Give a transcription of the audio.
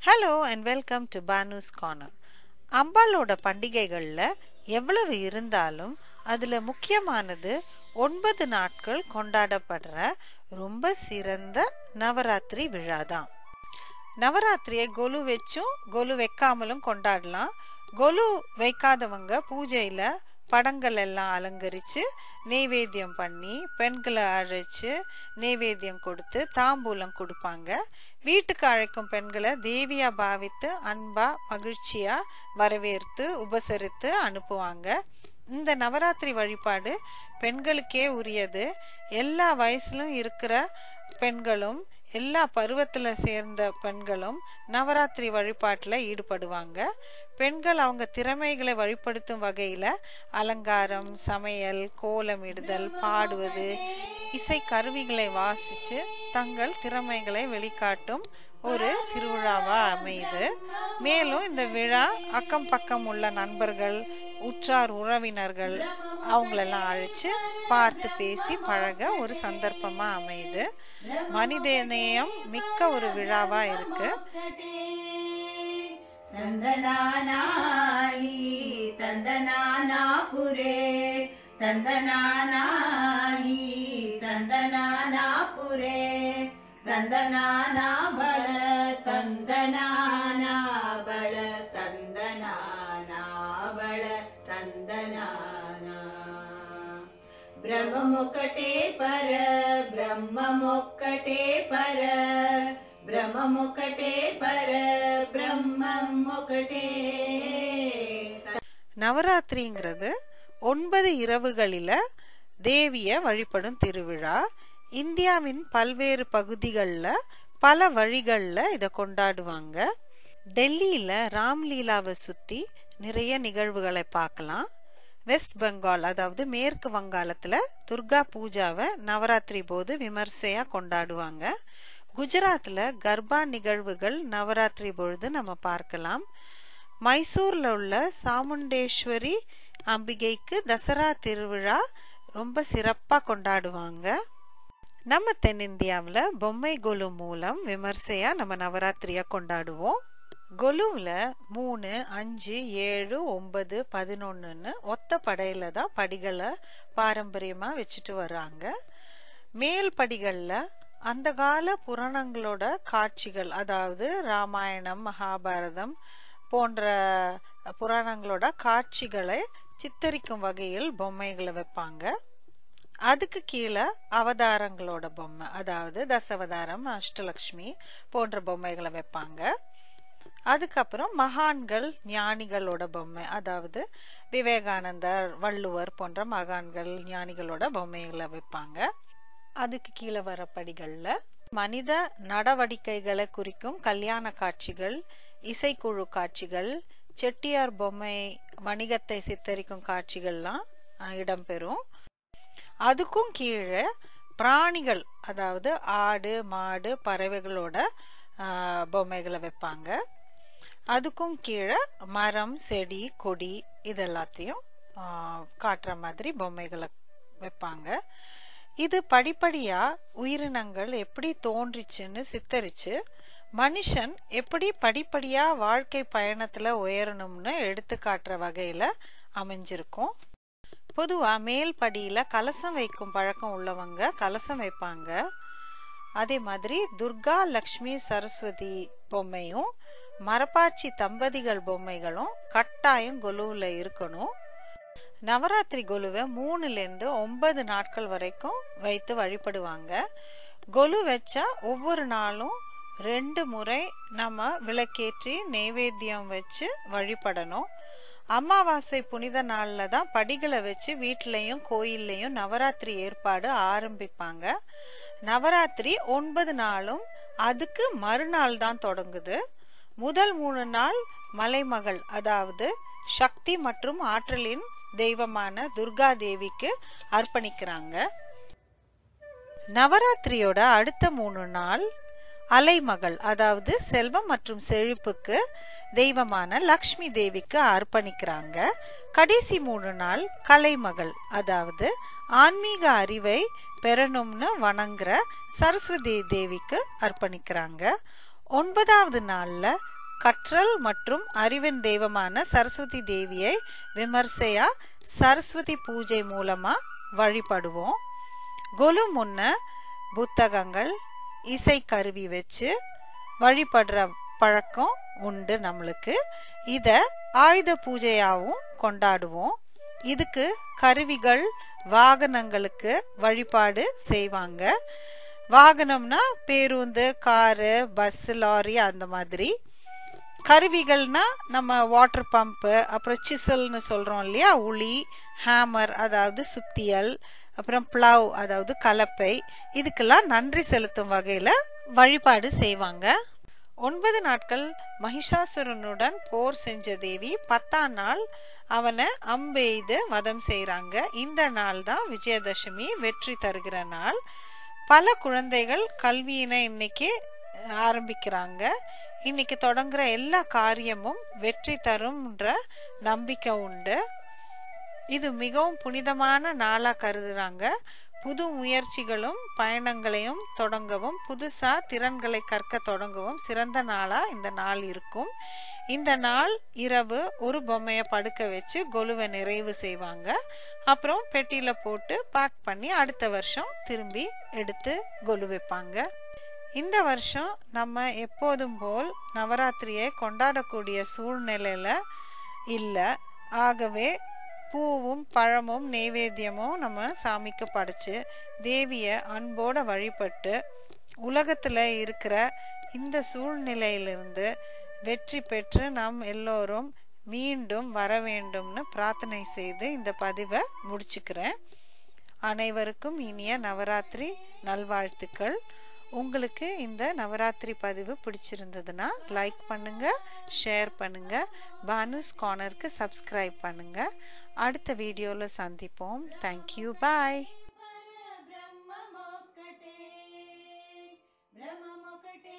hello and welcome to Banu's corner அம்பாளோட பண்டிகைகளில் எவ்வளவு இருந்தாலும் அதில் முக்கியமானது ஒன்பது நாட்கள் கொண்டாடப்படுற ரொம்ப சிறந்த நவராத்திரி விழா தான் நவராத்திரியை கொலு வச்சும் கொலு வைக்காமலும் கொண்டாடலாம் கொலு வைக்காதவங்க பூஜையில் படங்கள் எல்லாம் அலங்கரித்து நெய்வேத்தியம் பண்ணி பெண்களை அழைச்சு நெய்வேத்தியம் கொடுத்து தாம்பூலம் கொடுப்பாங்க வீட்டுக்கு அழைக்கும் பெண்களை தேவியா பாவித்து அன்பா மகிழ்ச்சியா வரவேற்று உபசரித்து அனுப்புவாங்க இந்த நவராத்திரி வழிபாடு பெண்களுக்கே உரியது எல்லா வயசுலும் இருக்கிற பெண்களும் எல்லா பருவத்தில் சேர்ந்த பெண்களும் நவராத்திரி வழிபாட்டில் ஈடுபடுவாங்க பெண்கள் அவங்க திறமைகளை வழிபடுத்தும் வகையில் அலங்காரம் சமையல் கோலமிடுதல் பாடுவது இசை கருவிகளை வாசித்து தங்கள் திறமைகளை வெளிக்காட்டும் ஒரு திருவிழாவா அமையுது மேலும் இந்த விழா அக்கம் பக்கம் உள்ள நண்பர்கள் உற்றார் உறவினர்கள் அவங்களெல்லாம் அழைச்சு பார்த்து பேசி பழக ஒரு சந்தர்ப்பமா அமையுது மனிதநேயம் மிக்க ஒரு விழாவா இருக்கு தந்தனானாயி தந்தனானாபுரே தந்தனானாயி தந்தனானாபுரே தந்தனானா பல தந்தனானா பல தந்தனானா பல தந்தனானா బ్రహ్మమొక్కటే పర బ్రహ్మమొక్కటే పర బ్రహ్మమొక్కటే పర బ్రహ్మం ఒకటే நவராத்திரிங்கிறது ஒன்பது இரவுகளில் தேவிய வழிபடும் திருவிழா இந்தியாவின் பல்வேறு பகுதிகளில் பல வழிகளில் இதை கொண்டாடுவாங்க டெல்லியில் ராம்லீலாவை சுற்றி நிறைய நிகழ்வுகளை பார்க்கலாம் வெஸ்ட் பெங்கால் அதாவது மேற்கு வங்காளத்தில் துர்கா பூஜாவை நவராத்திரி போது விமர்சையாக கொண்டாடுவாங்க குஜராத்தில் கர்பா நிகழ்வுகள் நவராத்திரி பொழுது நம்ம பார்க்கலாம் மைசூரில் உள்ள சாமுண்டேஸ்வரி அம்பிகைக்கு தசரா திருவிழா ரொம்ப சிறப்பாக கொண்டாடுவாங்க நம்ம தென்னிந்தியாவில் பொம்மை கொலு மூலம் விமர்சையாக நம்ம நவராத்திரியாக கொண்டாடுவோம் கொலுவில் மூணு அஞ்சு ஏழு ஒன்பது பதினொன்றுன்னு ஒத்த படையில் தான் படிகளை பாரம்பரியமாக வச்சுட்டு வர்றாங்க மேல் படிகளில் அந்த கால புராணங்களோட காட்சிகள் அதாவது ராமாயணம் மகாபாரதம் போன்ற புராணங்களோட காட்சிகளை சித்தரிக்கும் வகையில் பொம்மைகளை வைப்பாங்க அதுக்கு கீழே அவதாரங்களோட பொம்மை அதாவது தசவதாரம் அஷ்டலக்ஷ்மி போன்ற பொம்மைகளை வைப்பாங்க அதுக்கப்புறம் மகான்கள் ஞானிகளோட பொம்மை அதாவது விவேகானந்தர் வள்ளுவர் போன்ற மகான்கள் ஞானிகளோட பொம்மைகளை வைப்பாங்க அதுக்கு கீழே வர படிகளில் மனித நடவடிக்கைகளை குறிக்கும் கல்யாண காட்சிகள் இசைக்குழு காட்சிகள் செட்டியார் பொம்மை வணிகத்தை சித்தரிக்கும் காட்சிகள்லாம் இடம்பெறும் அதுக்கும் கீழே பிராணிகள் அதாவது ஆடு மாடு பறவைகளோட பொம்மைகளை வைப்பாங்க அதுக்கும் கீழே மரம் செடி கொடி இதெல்லாத்தையும் காட்டுற மாதிரி பொம்மைகளை வைப்பாங்க இது படிப்படியா உயிரினங்கள் எப்படி தோன்றிச்சுன்னு சித்தரிச்சு மனுஷன் எப்படி படிப்படியா வாழ்க்கை பயணத்துல உயரணும்னு எடுத்து காட்டுற வகையில அமைஞ்சிருக்கும் பொதுவா மேல் படியில கலசம் வைக்கும் பழக்கம் உள்ளவங்க கலசம் வைப்பாங்க அதே மாதிரி துர்கா லக்ஷ்மி சரஸ்வதி பொம்மையும் மரப்பாச்சி தம்பதிகள் பொம்மைகளும் கட்டாயம் கொலுவில் இருக்கணும் நவராத்திரி கொலுவை மூணுலேருந்து ஒன்பது நாட்கள் வரைக்கும் வைத்து வழிபடுவாங்க கொலு வச்சா ஒவ்வொரு நாளும் ரெண்டு முறை நம்ம விளக்கேற்றி நெய்வேத்தியம் வச்சு வழிபடணும் அமாவாசை புனித நாளில் தான் படிகளை வச்சு வீட்லேயும் கோயில்லையும் நவராத்திரி ஏற்பாடு ஆரம்பிப்பாங்க நவராத்திரி ஒன்பது நாளும் அதுக்கு மறுநாள் தான் தொடங்குது முதல் மூணு நாள் மலைமகள் அதாவது சக்தி மற்றும் ஆற்றலின் தெய்வமான துர்கா தேவிக்கு அர்ப்பணிக்கிறாங்க நவராத்திரியோட அடுத்த மூணு நாள் அலைமகள் அதாவது செல்வம் மற்றும் செழிப்புக்கு தெய்வமான லக்ஷ்மி தேவிக்கு அர்ப்பணிக்கிறாங்க கடைசி மூணு நாள் கலைமகள் அதாவது ஆன்மீக அறிவை பெறணும்னு வணங்குற சரஸ்வதி தேவிக்கு அர்ப்பணிக்கிறாங்க ஒன்பதாவது நாள்ல கற்றல் மற்றும் அறிவின் தெய்வமான சரஸ்வதி தேவியை விமர்சையா சரஸ்வதி பூஜை மூலமா வழிபடுவோம் கொலு முன்ன புத்தகங்கள் இசை கருவி வச்சு வழிபடுற பழக்கம் உண்டு நம்மளுக்கு இத ஆயுத பூஜையாவும் கொண்டாடுவோம் இதுக்கு கருவிகள் வாகனங்களுக்கு வழிபாடு செய்வாங்க வாகனம்னா பேருந்து காரு பஸ் லாரி அந்த மாதிரி கருவிகள்னா நம்ம வாட்டர் பம்பு அப்புறம் சிசல்னு சொல்கிறோம் இல்லையா உளி ஹேமர் அதாவது சுத்தியல் அப்புறம் ப்ளவ் அதாவது கலப்பை இதுக்கெல்லாம் நன்றி செலுத்தும் வகையில் வழிபாடு செய்வாங்க ஒன்பது நாட்கள் மகிஷாசுரனுடன் போர் செஞ்ச தேவி பத்தாம் நாள் அவனை அம்பெய்து வதம் செய்கிறாங்க இந்த நாள் தான் விஜயதசமி வெற்றி தருகிற நாள் பல குழந்தைகள் கல்வியினை இன்னைக்கு ஆரம்பிக்கிறாங்க இன்னைக்கு தொடங்குற எல்லா காரியமும் வெற்றி தரும்ன்ற நம்பிக்கை உண்டு இது மிகவும் புனிதமான நாளா கருதுறாங்க புது முயற்சிகளும் பயணங்களையும் தொடங்கவும் புதுசா திறன்களை கற்க தொடங்கவும் சிறந்த நாளா இந்த நாள் இருக்கும் இந்த நாள் இரவு ஒரு பொம்மையை படுக்க வச்சு கொலுவை நிறைவு செய்வாங்க அப்புறம் பெட்டியில போட்டு பேக் பண்ணி அடுத்த வருஷம் திரும்பி எடுத்து கொலு வைப்பாங்க இந்த வருஷம் நம்ம எப்போதும் போல் நவராத்திரியை கொண்டாடக்கூடிய சூழ்நிலையில இல்லை ஆகவே பூவும் பழமும் நெய்வேத்தியமும் நம்ம சாமிக்கு படைச்சு தேவியை அன்போட வழிபட்டு உலகத்துல இருக்கிற இந்த சூழ்நிலையிலிருந்து வெற்றி பெற்று நாம் எல்லோரும் மீண்டும் வர வேண்டும்னு பிரார்த்தனை செய்து இந்த பதிவை முடிச்சுக்கிறேன் அனைவருக்கும் இனிய நவராத்திரி நல்வாழ்த்துக்கள் உங்களுக்கு இந்த நவராத்திரி பதிவு பிடிச்சிருந்ததுன்னா லைக் பண்ணுங்க ஷேர் பண்ணுங்க பானுஸ் கார்னருக்கு சப்ஸ்கிரைப் பண்ணுங்க அடுத்த வீடியோவில் சந்திப்போம் தேங்க்யூ பாய் బ్రహ్మమొక్కటే బ్రహ్మమొక్కటే